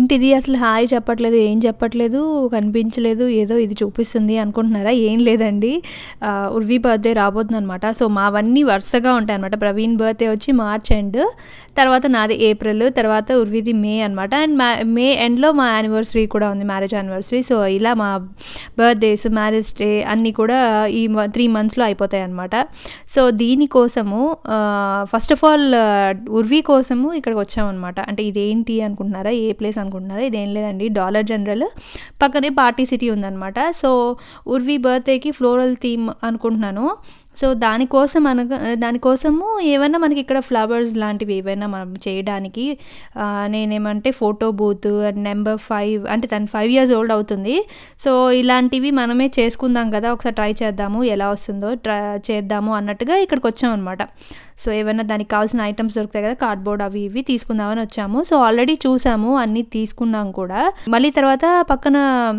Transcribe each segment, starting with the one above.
ఏంటిది అసలు హాయ్ చెప్పట్లేదు ఏం చెప్పట్లేదు కనిపించలేదు ఏదో ఇది చూపిస్తుంది అనుకుంటున్నారా ఏం లేదండి ఆ, ఉర్వి బర్త్డే రాబోతుంది అనమాట సో మావన్నీ వరుసగా ఉంటాయి అనమాట ప్రవీణ్ బర్త్డే వచ్చి మార్చ్ ఎండ్ తర్వాత నాది ఏప్రిల్ తర్వాత ఉర్విది మే అనమాట అండ్ మా మే ఎండ్లో మా యానివర్సరీ కూడా ఉంది మ్యారేజ్ యానివర్సరీ సో ఇలా మా బర్త్డేస్ మ్యారేజ్ డే అన్నీ కూడా ఈ త్రీ మంత్స్లో అయిపోతాయి అనమాట సో దీనికోసము ఫస్ట్ ఆఫ్ ఆల్ ఉర్వి కోసము ఇక్కడికి వచ్చామన్నమాట అంటే ఇదేంటి అనుకుంటున్నారా ఏ ప్లేస్ అనుకుంటున్నారా ఇదేం లేదండి డాలర్ జనరల్ పక్కనే పార్టీ సిటీ ఉందన్నమాట సో ఉర్వి బర్త్డేకి ఫ్లోరల్ థీమ్ అనుకుంటున్నాను సో దానికోసం అనగా దానికోసము ఏమైనా మనకి ఇక్కడ ఫ్లవర్స్ లాంటివి ఏవైనా మనం చేయడానికి ఆ, నేనేమంటే ఫోటో బూత్ నెంబర్ ఫైవ్ అంటే తను ఫైవ్ ఇయర్స్ ఓల్డ్ అవుతుంది సో ఇలాంటివి మనమే చేసుకుందాం కదా ఒకసారి ట్రై చేద్దాము ఎలా వస్తుందో ట్రై చేద్దాము అన్నట్టుగా ఇక్కడికి వచ్చాం అనమాట సో ఏమైనా దానికి కావాల్సిన ఐటమ్స్ దొరుకుతాయి కదా కార్డ్బోర్డ్ అవి ఇవి తీసుకుందామని వచ్చాము సో ఆల్రెడీ చూసాము అన్నీ తీసుకున్నాం కూడా మళ్ళీ తర్వాత పక్కన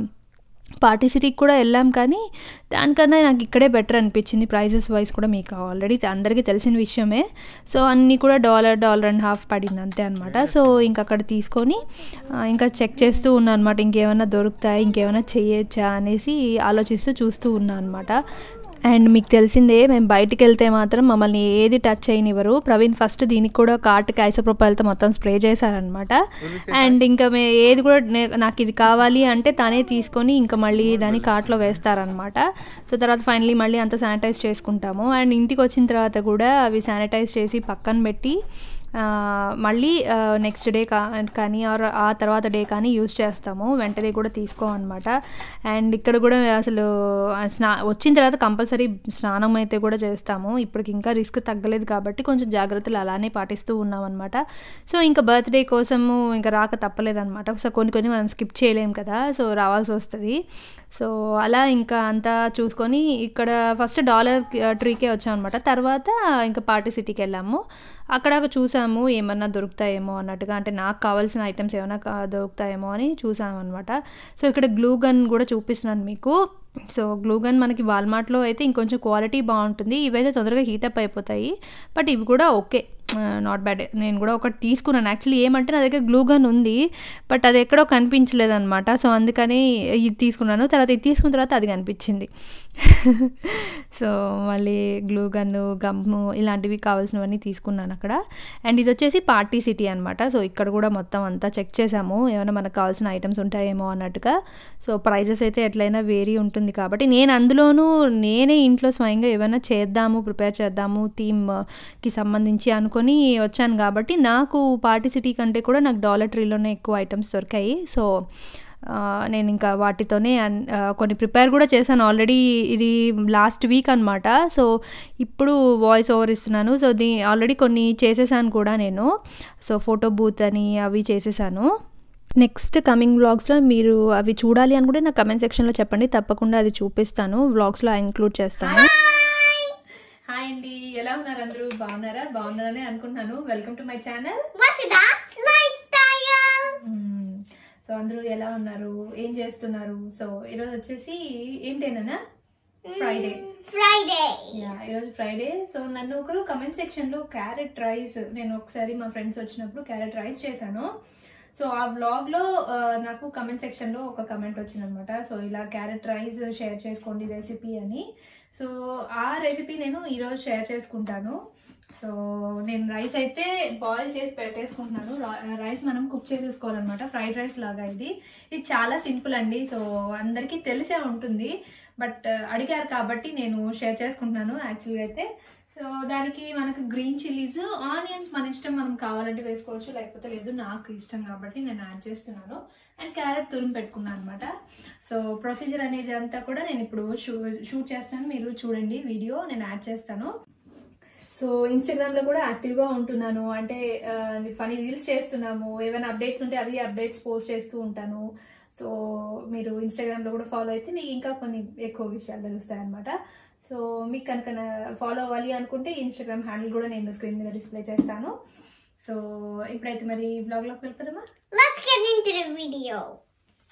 పార్టీ సిటీకి కూడా వెళ్ళాం కానీ దానికన్నా నాకు ఇక్కడే బెటర్ అనిపించింది ప్రైజెస్ వైజ్ కూడా మీకు ఆల్రెడీ అందరికీ తెలిసిన విషయమే సో అన్నీ కూడా డాలర్ డాలర్ అండ్ హాఫ్ పడింది అంతే అనమాట సో ఇంక అక్కడ తీసుకొని ఆ, ఇంకా చెక్ చేస్తూ ఉన్నాను అనమాట ఇంకేమైనా దొరుకుతాయి ఇంకేమైనా చేయొచ్చా అనేసి ఆలోచిస్తూ చూస్తూ ఉన్నాను అనమాట అండ్ మీకు తెలిసిందే మేము బయటికి వెళ్తే మాత్రం మమ్మల్ని ఏది టచ్ చేయనివ్వరు ప్రవీణ్ ఫస్ట్ దీనికి కూడా కార్ట్కి ఐసోప్రొపైల్తో మొత్తం స్ప్రే చేశారనమాట అండ్ ఇంకా మే ఏది కూడా నే- నాకు ఇది కావాలి అంటే తనే తీసుకొని ఇంకా మళ్ళీ దాన్ని కార్ట్లో వేస్తారనమాట సో తర్వాత ఫైనలీ మళ్ళీ అంతా శానిటైజ్ చేసుకుంటాము అండ్ ఇంటికి వచ్చిన తర్వాత కూడా అవి శానిటైజ్ చేసి పక్కన పెట్టి ఆ, మళ్ళీ నెక్స్ట్ డే కా కానీ ఆర్ ఆ తర్వాత డే కానీ యూజ్ చేస్తాము వెంటనే కూడా తీసుకోమన్నమాట అండ్ ఇక్కడ కూడా అసలు స్నా వచ్చిన తర్వాత కంపల్సరీ స్నానం అయితే కూడా చేస్తాము ఇప్పటికి ఇంకా రిస్క్ తగ్గలేదు కాబట్టి కొంచెం జాగ్రత్తలు అలానే పాటిస్తూ ఉన్నాం అనమాట సో ఇంకా బర్త్డే కోసము ఇంకా రాక తప్పలేదన్నమాట సో కొన్ని కొన్ని మనం స్కిప్ చేయలేం కదా సో రావాల్సి వస్తుంది సో అలా ఇంకా అంతా చూసుకొని ఇక్కడ ఫస్ట్ డాలర్ ట్రీకే వచ్చాం అనమాట తర్వాత ఇంకా పార్టీ సిటీకి వెళ్ళాము అక్కడ చూసాము ఏమన్నా దొరుకుతాయేమో అన్నట్టుగా అంటే నాకు కావాల్సిన ఐటమ్స్ ఏమైనా కా- దొరుకుతాయేమో అని చూసాము అనమాట సో ఇక్కడ గ్లూ గన్ కూడా చూపిస్తున్నాను మీకు సో గ్లూ గన్ మనకి వాల్మార్ట్లో అయితే ఇంకొంచెం క్వాలిటీ బాగుంటుంది ఇవైతే తొందరగా హీటప్ అయిపోతాయి బట్ ఇవి కూడా ఓకే నాట్ బ్యాడ్ నేను కూడా ఒకటి తీసుకున్నాను యాక్చువల్లీ ఏమంటే నా దగ్గర గ్లూ గన్ ఉంది బట్ అది ఎక్కడో కనిపించలేదు అనమాట సో అందుకని ఇది తీసుకున్నాను తర్వాత ఇది తీసుకున్న తర్వాత అది కనిపించింది సో మళ్ళీ గ్లూ గన్ను గమ్ము ఇలాంటివి కావాల్సినవన్నీ తీసుకున్నాను అక్కడ అండ్ ఇది వచ్చేసి పార్టీ సిటీ అనమాట సో ఇక్కడ కూడా మొత్తం అంతా చెక్ చేసాము ఏమైనా మనకు కావాల్సిన ఐటమ్స్ ఉంటాయేమో అన్నట్టుగా సో ప్రైజెస్ అయితే ఎట్లయినా వేరీ ఉంటుంది కాబట్టి నేను అందులోనూ నేనే ఇంట్లో స్వయంగా ఏమైనా చేద్దాము ప్రిపేర్ చేద్దాము థీమ్కి సంబంధించి అనుకొని వచ్చాను కాబట్టి నాకు పార్టీ సిటీ కంటే కూడా నాకు డాలర్ ట్రీలోనే ఎక్కువ ఐటమ్స్ దొరికాయి సో ఆ, నేను ఇంకా వాటితోనే అన్- ఆ, కొన్ని ప్రిపేర్ కూడా చేశాను ఆల్రెడీ ఇది లాస్ట్ వీక్ అనమాట సో ఇప్పుడు వాయిస్ ఓవర్ ఇస్తున్నాను సో దీ ఆల్రెడీ కొన్ని చేసేసాను కూడా నేను సో ఫోటో బూత్ అని అవి చేసేసాను నెక్స్ట్ కమింగ్ వ్లాగ్స్లో మీరు అవి చూడాలి అనుకుంటే నా కమెంట్ సెక్షన్లో చెప్పండి తప్పకుండా అది చూపిస్తాను వ్లాగ్స్లో ఇంక్లూడ్ చేస్తాను హాయ్ అండి ఎలా ఉన్నారు అందరూ బాగున్నారా బాగున్నారని అనుకుంటున్నాను welcome to my channel Wasida's lifestyle. So అందరూ ఎలా ఉన్నారు ఏం చేస్తున్నారు సో ఈరోజు వచ్చేసి ఏంటేనా ఫ్రైడే Friday. యా ఈరోజు ఫ్రైడే సో నన్ను ఒకరు కమెంట్ సెక్షన్ లో క్యారెట్ రైస్ నేను ఒకసారి మా ఫ్రెండ్స్ వచ్చినప్పుడు క్యారెట్ రైస్ చేశాను సో ఆ వ్లాగ్ లో ఆ, నాకు కమెంట్ సెక్షన్ లో ఒక కమెంట్ వచ్చిందనమాట సో ఇలా క్యారెట్ రైస్ షేర్ చేసుకోండి రెసిపీ అని సో ఆ రెసిపీ నేను ఈరోజు షేర్ చేసుకుంటాను సో నేను రైస్ అయితే బాయిల్ చేసి పెట్టేసుకుంటున్నాను రా- రైస్ మనం కుక్ చేసేసుకోవాలన్నమాట ఫ్రైడ్ రైస్ లాగా ఇది ఇది చాలా సింపుల్ అండి సో అందరికీ తెలిసే ఉంటుంది బట్ అడిగారు కాబట్టి నేను షేర్ చేసుకుంటున్నాను యాక్చువల్గా అయితే సో దానికి మనకు గ్రీన్ చిల్లీస్ ఆనియన్స్ మన ఇష్టం మనం కావాలంటే వేసుకోవచ్చు లేకపోతే లేదు నాకు ఇష్టం కాబట్టి నేను యాడ్ చేస్తున్నాను అండ్ క్యారెట్ తురిమి పెట్టుకున్నాను అనమాట సో ప్రొసీజర్ అనేది అంతా కూడా నేను ఇప్పుడు షూట్ చేస్తాను మీరు చూడండి వీడియో నేను యాడ్ చేస్తాను సో ఇన్స్టాగ్రామ్ లో కూడా యాక్టివ్ గా ఉంటున్నాను అంటే ఫనీ రీల్స్ చేస్తున్నాము ఏమైనా అప్డేట్స్ ఉంటే అవి అప్డేట్స్ పోస్ట్ చేస్తూ ఉంటాను సో మీరు ఇన్స్టాగ్రామ్ లో కూడా ఫాలో అయితే మీకు ఇంకా కొన్ని ఎక్కువ విషయాలు తెలుస్తాయి అనమాట సో మీకు కనుక ఫాలో అవ్వాలి అనుకుంటే ఇన్స్టాగ్రామ్ హ్యాండిల్ కూడా నేను స్క్రీన్ మీద డిస్ప్లే చేస్తాను సో ఇప్పుడైతే మరి బ్లాగ్ లోకి వెళ్తారమ్మా Let's get into the video.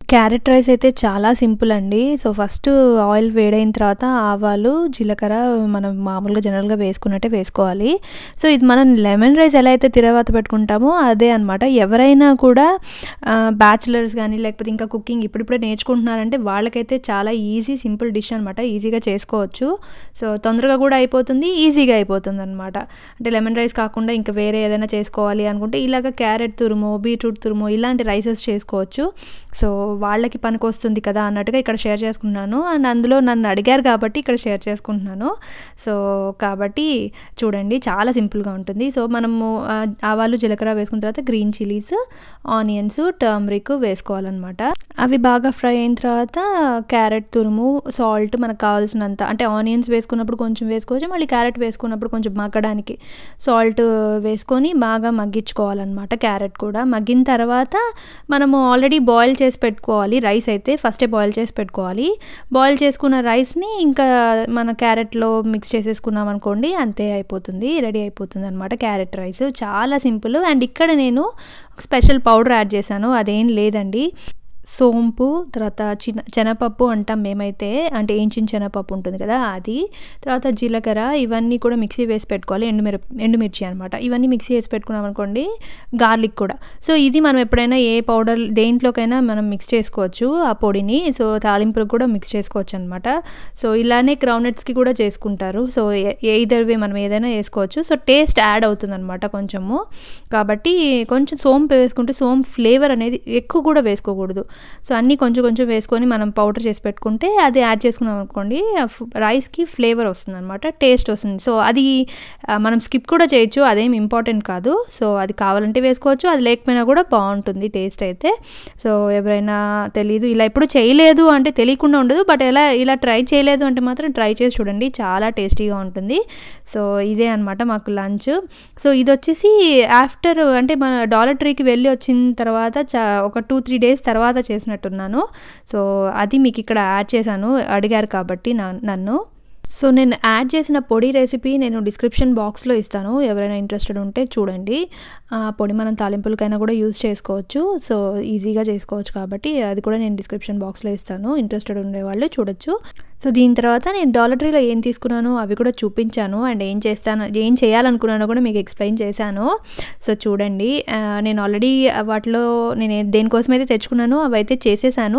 Carrot rice అయితే చాలా సింపుల్ అండి సో ఫస్ట్ ఆయిల్ వేడైన తర్వాత ఆవాలు జీలకర్ర మనం మామూలుగా జనరల్గా వేసుకున్నట్టే వేసుకోవాలి సో ఇది మనం లెమన్ రైస్ ఎలా అయితే తిరవాత పెట్టుకుంటామో అదే అనమాట ఎవరైనా కూడా బ్యాచిలర్స్ కానీ లేకపోతే ఇంకా కుకింగ్ ఇప్పుడిప్పుడే నేర్చుకుంటున్నారంటే వాళ్ళకైతే చాలా ఈజీ సింపుల్ డిష్ అనమాట ఈజీగా చేసుకోవచ్చు సో తొందరగా కూడా అయిపోతుంది ఈజీగా అయిపోతుంది అనమాట అంటే లెమన్ రైస్ కాకుండా ఇంకా వేరే ఏదైనా చేసుకోవాలి అనుకుంటే ఇలాగ క్యారెట్ తురుము బీట్రూట్ తురుము ఇలాంటి రైసెస్ చేసుకోవచ్చు సో వాళ్ళకి పనికి వస్తుంది కదా అన్నట్టుగా ఇక్కడ షేర్ చేసుకుంటున్నాను అండ్ అందులో నన్ను అడిగారు కాబట్టి ఇక్కడ షేర్ చేసుకుంటున్నాను సో కాబట్టి చూడండి చాలా సింపుల్గా ఉంటుంది సో మనము ఆ, ఆవాలు జీలకర్ర వేసుకున్న తర్వాత గ్రీన్ చిల్లీస్ ఆనియన్స్ టర్మరిక్ వేసుకోవాలన్నమాట అవి బాగా ఫ్రై అయిన తర్వాత క్యారెట్ తురుము సాల్ట్ మనకు కావాల్సినంత అంటే ఆనియన్స్ వేసుకున్నప్పుడు కొంచెం వేసుకోవచ్చు మళ్ళీ క్యారెట్ వేసుకున్నప్పుడు కొంచెం మగ్గడానికి సాల్ట్ వేసుకొని బాగా మగ్గించుకోవాలన్నమాట క్యారెట్ కూడా మగ్గిన తర్వాత మనము ఆల్రెడీ బాయిల్ చేసి పెట్టుకోవాలి రైస్ అయితే ఫస్టే బాయిల్ చేసి పెట్టుకోవాలి బాయిల్ చేసుకున్న రైస్ని ఇంకా మన క్యారెట్లో మిక్స్ చేసేసుకున్నాం అనుకోండి అంతే అయిపోతుంది రెడీ అయిపోతుంది అనమాట క్యారెట్ రైస్ చాలా సింపుల్ అండ్ ఇక్కడ నేను స్పెషల్ పౌడర్ యాడ్ చేశాను అదేం లేదండి సోంపు తర్వాత చిన్న శనగపప్పు అంటాం మేమైతే అంటే ఏంచిన శనగపప్పు ఉంటుంది కదా అది తర్వాత జీలకర్ర ఇవన్నీ కూడా మిక్సీ వేసి పెట్టుకోవాలి ఎండుమిర ఎండుమిర్చి అనమాట ఇవన్నీ మిక్సీ వేసి పెట్టుకున్నాం అనుకోండి గార్లిక్ కూడా సో ఇది మనం ఎప్పుడైనా ఏ పౌడర్ దేంట్లోకైనా మనం మిక్స్ చేసుకోవచ్చు ఆ పొడిని సో తాలింపులకు కూడా మిక్స్ చేసుకోవచ్చు అనమాట సో ఇలానే గ్రౌండ్నట్స్కి కూడా చేసుకుంటారు సో ఎయిదర్ వే మనం ఏదైనా వేసుకోవచ్చు సో టేస్ట్ యాడ్ అవుతుంది అనమాట కొంచెము కాబట్టి కొంచెం సోంపు వేసుకుంటే సోంపు ఫ్లేవర్ అనేది ఎక్కువ కూడా వేసుకోకూడదు సో అన్నీ కొంచెం కొంచెం వేసుకొని మనం పౌడర్ చేసి పెట్టుకుంటే అది యాడ్ చేసుకున్నాం అనుకోండి రైస్కి ఫ్లేవర్ వస్తుంది అనమాట టేస్ట్ వస్తుంది సో అది ఆ, మనం స్కిప్ కూడా చేయొచ్చు అదేం ఇంపార్టెంట్ కాదు సో అది కావాలంటే వేసుకోవచ్చు అది లేకపోయినా కూడా బాగుంటుంది టేస్ట్ అయితే సో ఎవరైనా తెలీదు ఇలా ఎప్పుడు చేయలేదు అంటే తెలియకుండా ఉండదు బట్ ఎలా ఇలా ట్రై చేయలేదు అంటే మాత్రం ట్రై చేసి చూడండి చాలా టేస్టీగా ఉంటుంది సో ఇదే అనమాట మాకు లంచ్ సో ఇది వచ్చేసి ఆఫ్టర్ అంటే మన డాలర్ ట్రీకి వెళ్ళి వచ్చిన తర్వాత చా ఒక టూ త్రీ డేస్ తర్వాత చేసినట్టున్నాను సో అది మీకు ఇక్కడ యాడ్ చేశాను అడిగారు కాబట్టి నా నన్ను సో నేను యాడ్ చేసిన పొడి రెసిపీ నేను డిస్క్రిప్షన్ బాక్స్లో ఇస్తాను ఎవరైనా ఇంట్రెస్టెడ్ ఉంటే చూడండి ఆ పొడి మనం తాలింపులకైనా కూడా యూజ్ చేసుకోవచ్చు సో ఈజీగా చేసుకోవచ్చు కాబట్టి అది కూడా నేను డిస్క్రిప్షన్ బాక్స్లో ఇస్తాను ఇంట్రెస్టెడ్ ఉండేవాళ్ళు చూడొచ్చు సో దీని తర్వాత నేను డాలర్ ట్రీలో ఏం తీసుకున్నాను అవి కూడా చూపించాను అండ్ ఏం చేస్తాను ఏం చేయాలనుకున్నానో కూడా మీకు ఎక్స్ప్లెయిన్ చేశాను సో చూడండి ఆ, నేను ఆల్రెడీ వాటిలో నేను ఏ- దేనికోసమైతే తెచ్చుకున్నానో అవి అయితే చేసేసాను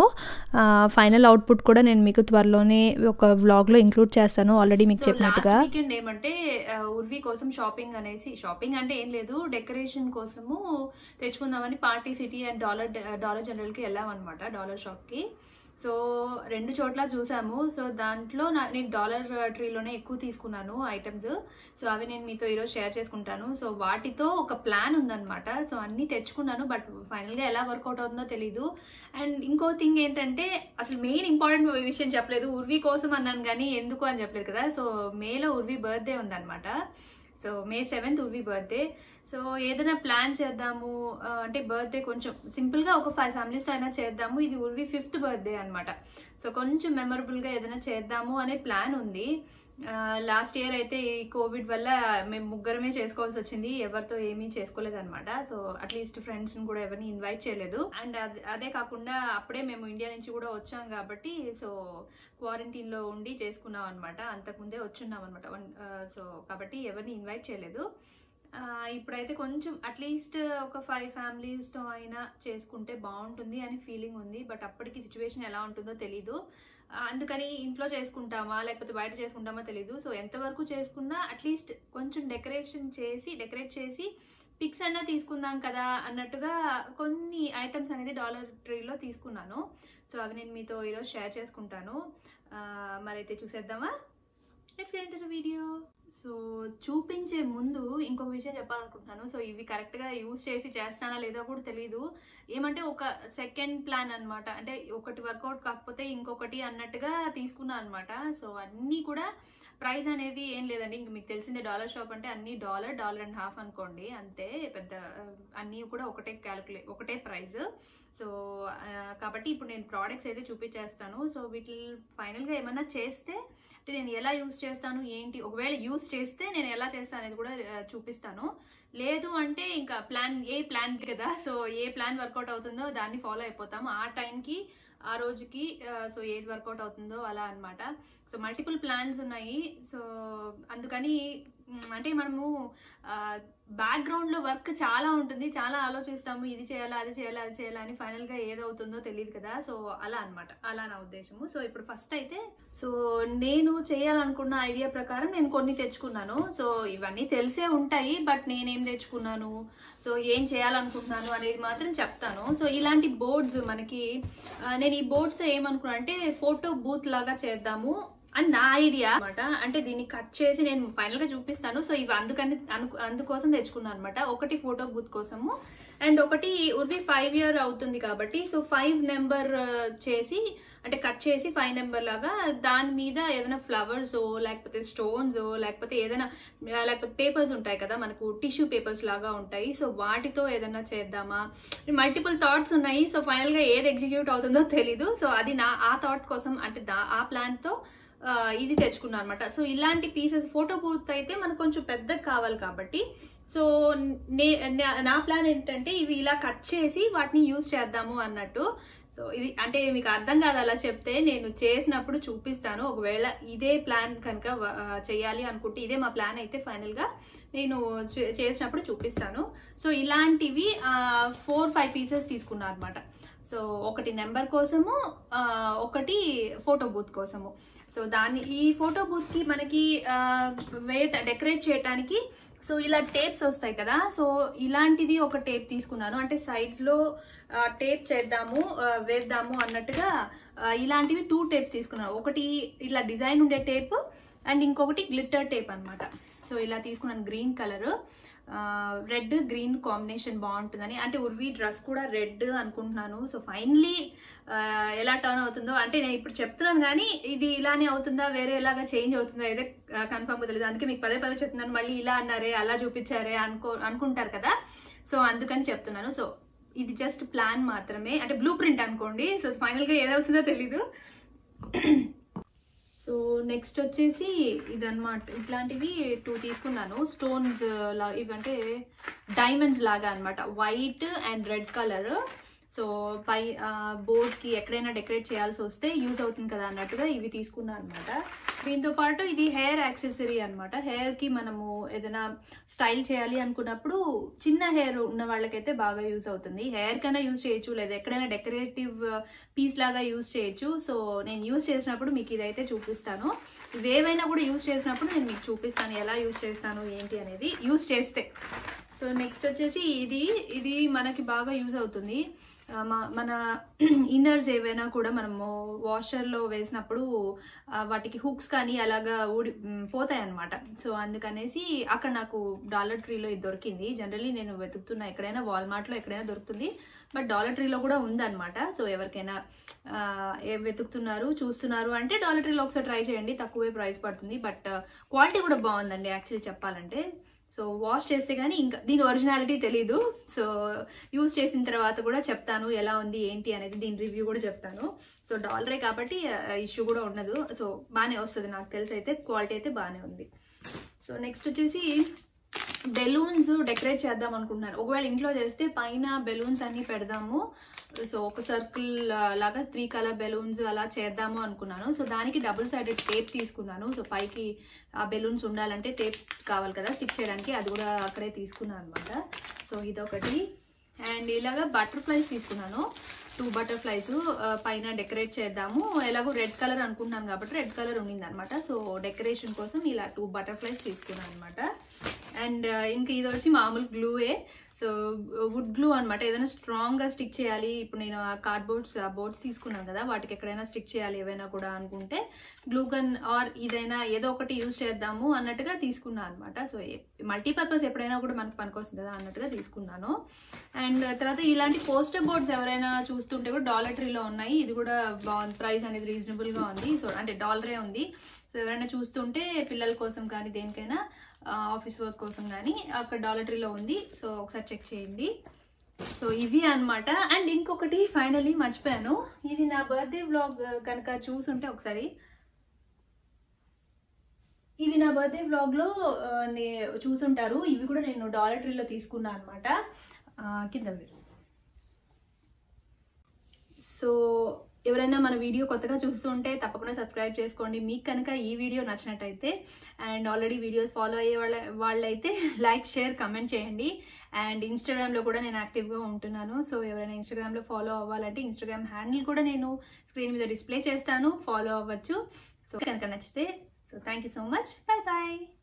ఫైనల్ అవుట్పుట్ కూడా నేను మీకు త్వరలోనే ఒక వ్లాగ్లో ఇంక్లూడ్ చేస్తాను ఆల్రెడీ మీకు చెప్పినట్టుగా వీకెండ్ ఏమంటే ఆ, ఉర్వి కోసం షాపింగ్ అనేసి షాపింగ్ అంటే ఏం లేదు డెకరేషన్ కోసము తెచ్చుకుందామని Party City and Dollar Dollar General కి వెళ్ళాం అనమాట డాలర్ షాప్ కి సో రెండు చోట్ల చూసాము సో దాంట్లో నా నేను డాలర్ ట్రీలోనే ఎక్కువ తీసుకున్నాను ఐటమ్స్ సో అవి నేను మీతో ఈరోజు షేర్ చేసుకుంటాను సో వాటితో ఒక ప్లాన్ ఉందన్నమాట సో అన్నీ తెచ్చుకున్నాను బట్ ఫైనల్గా ఎలా వర్కౌట్ అవుతుందో తెలీదు అండ్ ఇంకో థింగ్ ఏంటంటే అసలు మెయిన్ ఇంపార్టెంట్ విషయం చెప్పలేదు ఉర్వి కోసం అన్నాను కానీ ఎందుకు అని చెప్పలేదు కదా సో మేలో ఉర్వి బర్త్డే ఉందన్నమాట so May seventh Urvi birthday so ఏదైనా ప్లాన్ చేద్దాము ఆ, అంటే బర్త్డే కొంచెం సింపుల్గా ఒక ఫైవ్ ఫ్యామిలీస్తో అయినా చేద్దాము ఇది ఉర్వి ఫిఫ్త్ బర్త్డే అనమాట సో కొంచెం మెమరబుల్గా ఏదైనా చేద్దాము అనే ప్లాన్ ఉంది లాస్ట్ ఇయర్ అయితే ఈ కోవిడ్ వల్ల మేము ముగ్గురమే చేసుకోవాల్సి వచ్చింది ఎవరితో ఏమీ చేసుకోలేదు అనమాట సో అట్లీస్ట్ ఫ్రెండ్స్ని కూడా ఎవరిని ఇన్వైట్ చేయలేదు అండ్ అదే కాకుండా అప్పుడే మేము ఇండియా నుంచి కూడా వచ్చాం కాబట్టి సో క్వారంటైన్లో ఉండి చేసుకున్నాం అనమాట అంతకుముందే వచ్చున్నాం అనమాట సో కాబట్టి ఎవరిని ఇన్వైట్ చేయలేదు ఆ, ఇప్పుడైతే కొంచెం అట్లీస్ట్ ఒక ఫైవ్ ఫ్యామిలీస్తో అయినా చేసుకుంటే బాగుంటుంది అని ఫీలింగ్ ఉంది బట్ అప్పటికి సిచ్యువేషన్ ఎలా ఉంటుందో తెలీదు ఆ, అందుకని ఇంట్లో చేసుకుంటామా లేకపోతే బయట చేసుకుంటామా తెలీదు సో ఎంతవరకు చేసుకున్నా అట్లీస్ట్ కొంచెం డెకరేషన్ చేసి డెకరేట్ చేసి పిక్స్ అయినా తీసుకుందాం కదా అన్నట్టుగా కొన్ని ఐటమ్స్ అనేది డాలర్ ట్రీలో తీసుకున్నాను సో అవి నేను మీతో ఈరోజు షేర్ చేసుకుంటాను ఆ, మరైతే చూసేద్దామా let's get the video so చూపించే ముందు ఇంకొక విషయం చెప్పాలనుకుంటున్నాను సో ఇవి కరెక్ట్గా యూజ్ చేసి చేస్తానా లేదో కూడా తెలియదు ఏమంటే ఒక సెకండ్ ప్లాన్ అన్నమాట అంటే ఒకటి వర్కౌట్ కాకపోతే ఇంకొకటి అన్నట్టుగా తీసుకున్నా అనమాట సో అన్నీ కూడా ప్రైస్ అనేది ఏం లేదండి ఇంక మీకు తెలిసిందే డాలర్ షాప్ అంటే అన్ని డాలర్ డాలర్ అండ్ హాఫ్ అనుకోండి అంతే పెద్ద ఆ, అన్నీ కూడా ఒకటే క్యాలిక్యులే ఒకటే ప్రైస్ సో ఆ, కాబట్టి ఇప్పుడు నేను ప్రోడక్ట్స్ అయితే చూపించేస్తాను సో వీటి ఫైనల్గా ఏమన్నా చేస్తే అంటే నేను ఎలా యూస్ చేస్తాను ఏంటి ఒకవేళ యూస్ చేస్తే నేను ఎలా చేస్తాను అనేది కూడా ఆ, చూపిస్తాను లేదు అంటే ఇంకా ప్లాన్ ఏ ప్లాన్ కదా సో ఏ ప్లాన్ వర్కౌట్ అవుతుందో దాన్ని ఫాలో అయిపోతాం ఆ టైంకి ఆ రోజుకి సో ఏది వర్కౌట్ అవుతుందో అలా అన్నమాట సో మల్టిపుల్ ప్లాన్స్ ఉన్నాయి సో అందుకని మ్, అంటే మనము బ్యాక్గ్రౌండ్లో వర్క్ చాలా ఉంటుంది చాలా ఆలోచిస్తాము ఇది చేయాలా అది చేయాలా అది చేయాలా అని ఫైనల్గా ఏదవుతుందో తెలియదు కదా సో అలా అన్నమాట అలా నా ఉద్దేశము సో ఇప్పుడు ఫస్ట్ అయితే సో నేను చేయాలనుకున్న ఐడియా ప్రకారం నేను కొన్ని తెచ్చుకున్నాను సో ఇవన్నీ తెలిసే ఉంటాయి బట్ నేనేం తెచ్చుకున్నాను సో ఏం చేయాలనుకుంటున్నాను అనేది మాత్రం చెప్తాను సో ఇలాంటి బోర్డ్స్ మనకి ఆ, నేను ఈ బోర్డ్స్ ఏమనుకున్నా అంటే ఫోటో బూత్ లాగా చేద్దాము అని నా ఐడియా అనమాట అంటే దీన్ని కట్ చేసి నేను ఫైనల్ గా చూపిస్తాను సో ఇవి అందుకని అను- అందుకోసం తెచ్చుకున్నాను అనమాట ఒకటి ఫోటో బూత్ కోసము అండ్ ఒకటి ఉర్వి ఫైవ్ ఇయర్ అవుతుంది కాబట్టి సో ఫైవ్ నెంబర్ చేసి అంటే కట్ చేసి ఫైవ్ నెంబర్ లాగా దాని మీద ఏదైనా ఫ్లవర్స్ లేకపోతే స్టోన్స్ లేకపోతే ఏదైనా ఆ, లేకపోతే పేపర్స్ ఉంటాయి కదా మనకు టిష్యూ పేపర్స్ లాగా ఉంటాయి సో వాటితో ఏదైనా చేద్దామా మల్టిపుల్ థాట్స్ ఉన్నాయి సో ఫైనల్ గా ఏది ఎగ్జిక్యూట్ అవుతుందో తెలీదు సో అది నా ఆ థాట్ కోసం అంటే దా- ఆ ప్లాన్ తో ఆ, ఇది తెచ్చుకున్నాను అనమాట సో ఇలాంటి పీసెస్ ఫోటో బూత్ అయితే మనకు కొంచెం పెద్దగా కావాలి కాబట్టి సో నే నా- నా ప్లాన్ ఏంటంటే ఇవి ఇలా కట్ చేసి వాటిని యూజ్ చేద్దాము అన్నట్టు సో ఇది అంటే మీకు అర్థం కాదు అలా చెప్తే నేను చేసినప్పుడు చూపిస్తాను ఒకవేళ ఇదే ప్లాన్ కనుక చేయాలి అనుకుంటే ఇదే మా ప్లాన్ అయితే ఫైనల్ గా నేను చే- చేసినప్పుడు చూపిస్తాను సో ఇలాంటివి ఫోర్ ఫైవ్ పీసెస్ తీసుకున్నాను అనమాట సో ఒకటి నెంబర్ కోసము ఆ, ఒకటి ఫోటో బూత్ కోసము సో దాన్ని ఈ ఫోటో బూత్ కి మనకి వేట డెకరేట్ చేయడానికి సో ఇలా టేప్స్ వస్తాయి కదా సో ఇలాంటిది ఒక టేప్ తీసుకున్నాను అంటే సైడ్స్ లో టేప్ చేద్దాము ఆ, వేద్దాము అన్నట్టుగా ఆ, ఇలాంటివి టూ టేప్స్ తీసుకున్నాను ఒకటి ఇట్లా డిజైన్ ఉండే టేప్ అండ్ ఇంకొకటి గ్లిట్టర్ టేప్ అన్నమాట సో ఇలా తీసుకున్నాను green colour red green combination బాగుంటుందని అంటే ఉర్వి డ్రెస్ కూడా రెడ్ అనుకుంటున్నాను సో ఫైనలీ ఎలా టర్న్ అవుతుందో అంటే నేను ఇప్పుడు చెప్తున్నాను కానీ ఇది ఇలానే అవుతుందా వేరే ఎలాగా చేంజ్ అవుతుందా ఏదో కన్ఫర్మ్ తెలియదు అందుకే మీకు పదే పదే చెప్తున్నాను మళ్ళీ ఇలా అన్నారే అలా చూపించారే అనుకో అనుకుంటారు కదా సో అందుకని చెప్తున్నాను సో ఇది జస్ట్ ప్లాన్ మాత్రమే అంటే బ్లూ ప్రింట్ అనుకోండి సో ఫైనల్గా ఏదవుతుందో తెలీదు సో నెక్స్ట్ వచ్చేసి ఇదన్నమాట ఇట్లాంటివి టూ తీసుకున్నాను స్టోన్స్ లా ఇవంటే డైమండ్స్ లాగా అన్నమాట white and red colour so పై బోర్డ్ కి ఎక్కడైనా డెకరేట్ చేయాల్సి వస్తే యూజ్ అవుతుంది కదా అన్నట్టుగా ఇవి తీసుకున్నాను అనమాట దీంతో పాటు ఇది హెయిర్ యాక్సెసరీ అనమాట హెయిర్ కి మనము ఏదైనా స్టైల్ చేయాలి అనుకున్నప్పుడు చిన్న హెయిర్ ఉన్న వాళ్ళకైతే బాగా యూజ్ అవుతుంది హెయిర్ కైనా యూజ్ చేయొచ్చు లేదా ఎక్కడైనా డెకరేటివ్ పీస్ లాగా యూజ్ చేయొచ్చు సో నేను యూజ్ చేసినప్పుడు మీకు ఇదైతే చూపిస్తాను ఇవేవైనా కూడా యూజ్ చేసినప్పుడు నేను మీకు చూపిస్తాను ఎలా యూజ్ చేస్తాను ఏంటి అనేది యూజ్ చేస్తే సో నెక్స్ట్ వచ్చేసి ఇది ఇది మనకి బాగా యూజ్ అవుతుంది ఆ, మ- మన ఇన్నర్స్ ఏవైనా కూడా మనము వాషర్లో వేసినప్పుడు ఆ, వాటికి హుక్స్ కానీ అలాగా ఊడి పోతాయి అనమాట సో అందుకనేసి అక్కడ నాకు డాలర్ ట్రీలో ఇది దొరికింది జనరల్లీ నేను వెతుకుతున్నా ఎక్కడైనా వాల్మార్ట్లో ఎక్కడైనా దొరుకుతుంది బట్ డాలర్ ట్రీలో కూడా ఉందన్నమాట సో ఎవరికైనా ఆ, ఏ వెతుకుతున్నారు చూస్తున్నారు అంటే డాలర్ ట్రీలో ఒకసారి ట్రై చేయండి తక్కువే ప్రైస్ పడుతుంది బట్ క్వాలిటీ కూడా బాగుందండి యాక్చువల్లీ చెప్పాలంటే సో వాష్ చేస్తే కానీ ఇంకా దీని ఒరిజినాలిటీ తెలీదు సో యూజ్ చేసిన తర్వాత కూడా చెప్తాను ఎలా ఉంది ఏంటి అనేది దీని రివ్యూ కూడా చెప్తాను సో డాలరే కాబట్టి ఇష్యూ కూడా ఉండదు సో బాగానే వస్తుంది నాకు తెలిసి అయితే క్వాలిటీ అయితే బాగానే ఉంది సో నెక్స్ట్ వచ్చేసి బెలూన్స్ డెకరేట్ చేద్దాం అనుకుంటున్నాను ఒకవేళ ఇంట్లో చేస్తే పైన బెలూన్స్ అన్ని పెడదాము సో ఒక సర్కిల్ లాగా త్రీ కలర్ బెలూన్స్ అలా చేద్దాము అనుకున్నాను సో దానికి డబుల్ సైడెడ్ టేప్ తీసుకున్నాను సో పైకి ఆ బెలూన్స్ ఉండాలంటే టేప్స్ కావాలి కదా స్టిక్ చేయడానికి అది కూడా అక్కడే తీసుకున్నాను అనమాట సో ఇదొకటి అండ్ ఇలాగా బటర్ఫ్లైస్ తీసుకున్నాను టూ బటర్ఫ్లైస్ పైన డెకరేట్ చేద్దాము ఎలాగో రెడ్ కలర్ అనుకుంటున్నాను కాబట్టి రెడ్ కలర్ ఉండింది అనమాట సో డెకరేషన్ కోసం ఇలా టూ బటర్ఫ్లైస్ తీసుకున్నాను అనమాట అండ్ ఇంక ఇది వచ్చి మామూలు గ్లూయే సో వుడ్ గ్లూ అనమాట ఏదైనా స్ట్రాంగ్ గా స్టిక్ చేయాలి ఇప్పుడు నేను ఆ కార్డ్బోర్డ్స్ బోర్డ్స్ తీసుకున్నాను కదా వాటికి ఎక్కడైనా స్టిక్ చేయాలి ఏవైనా కూడా అనుకుంటే గ్లూ గన్ ఆర్ ఇదైనా ఏదో ఒకటి యూజ్ చేద్దాము అన్నట్టుగా తీసుకున్నాను అనమాట సో మల్టీపర్పస్ ఎప్పుడైనా కూడా మనకు పనికొస్తుంది కదా అన్నట్టుగా తీసుకున్నాను అండ్ తర్వాత ఇలాంటి పోస్టర్ బోర్డ్స్ ఎవరైనా చూస్తుంటే కూడా డాలర్ ట్రీలో ఉన్నాయి ఇది కూడా బాగుంది ప్రైస్ అనేది రీజనబుల్ గా ఉంది సో అంటే డాలరే ఉంది సో ఎవరైనా చూస్తుంటే పిల్లల కోసం కానీ దేనికైనా ఆఫీస్ వర్క్ కోసం కానీ అక్కడ డాలర్ ట్రీలో ఉంది సో ఒకసారి చెక్ చేయండి సో ఇవి అన్నమాట అండ్ ఇంకొకటి ఫైనలీ మర్చిపోయాను ఇది నా బర్త్డే వ్లాగ్ కనుక చూసుంటే ఒకసారి ఇది నా బర్త్డే వ్లాగ్లో నే చూసుంటారు ఇవి కూడా నేను డాలర్ ట్రీలో తీసుకున్నా అనమాట కింద మీరు సో ఎవరైనా మన వీడియో కొత్తగా చూస్తుంటే తప్పకుండా సబ్స్క్రైబ్ చేసుకోండి మీకు కనుక ఈ వీడియో నచ్చినట్టయితే అండ్ ఆల్రెడీ వీడియోస్ ఫాలో అయ్యే వాళ్ళ వాళ్ళైతే లైక్ షేర్ కమెంట్ చేయండి అండ్ ఇన్స్టాగ్రామ్లో కూడా నేను యాక్టివ్గా ఉంటున్నాను సో ఎవరైనా ఇన్స్టాగ్రామ్లో ఫాలో అవ్వాలంటే ఇన్స్టాగ్రామ్ హ్యాండిల్ కూడా నేను స్క్రీన్ మీద డిస్ప్లే చేస్తాను ఫాలో అవ్వచ్చు సో కనుక నచ్చితే so thank you so much bye bye